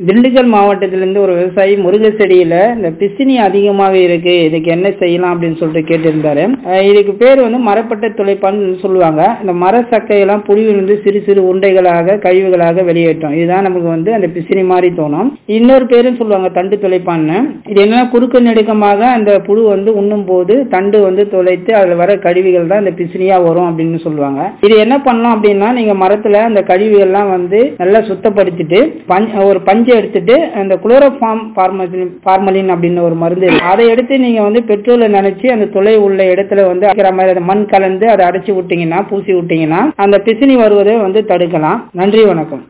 திண்டுக்கல் மாவட்டத்திலிருந்து ஒரு விவசாயி முருங்கை செடியில இந்த பிசினி அதிகமாக இருக்கு இதுக்கு என்ன செய்யலாம் அப்படின்னு சொல்லிட்டு கேட்டிருந்தாரு அஹ் இதுக்கு பேர் வந்து மரப்பட்டை துளைப்பான்னு சொல்லுவாங்க இந்த மர சக்கையெல்லாம் புழுவிலிருந்து சிறு சிறு உருண்டைகளாக கழிவுகளாக வெளியேற்றும் இதுதான் நமக்கு வந்து அந்த பிசினி மாதிரி தோணும் இன்னொரு பேரும் சொல்லுவாங்க தண்டு துளைப்பான்னு இது என்னன்னா குறுக்கு நெடுக்கமாக அந்த புழு வந்து உண்ணும் போது தண்டு வந்து துளைத்து அதுல வர கழிவுகள் தான் இந்த பிசினியா வரும் அப்படின்னு சொல்லுவாங்க இது என்ன பண்ணலாம் அப்படின்னா நீங்க மரத்துல அந்த கழிவுகள்லாம் வந்து நல்லா சுத்தப்படுத்திட்டு பஞ்- ஒரு பஞ்சை எடுத்துட்டு அந்த குளோரோஃபார்ம் பார்மலின் பார்மலின் அப்படின்னு ஒரு மருந்து இருக்கு. அதை எடுத்து நீங்க வந்து பெட்ரோலை நினைச்சு அந்த துளை உள்ள இடத்துல வந்து அடிக்கிற மாதிரி அந்த மண் கலந்து அதை அடைச்சு விட்டீங்கன்னா பூசி விட்டீங்கன்னா அந்த பிசினி வருவதை வந்து தடுக்கலாம் நன்றி வணக்கம்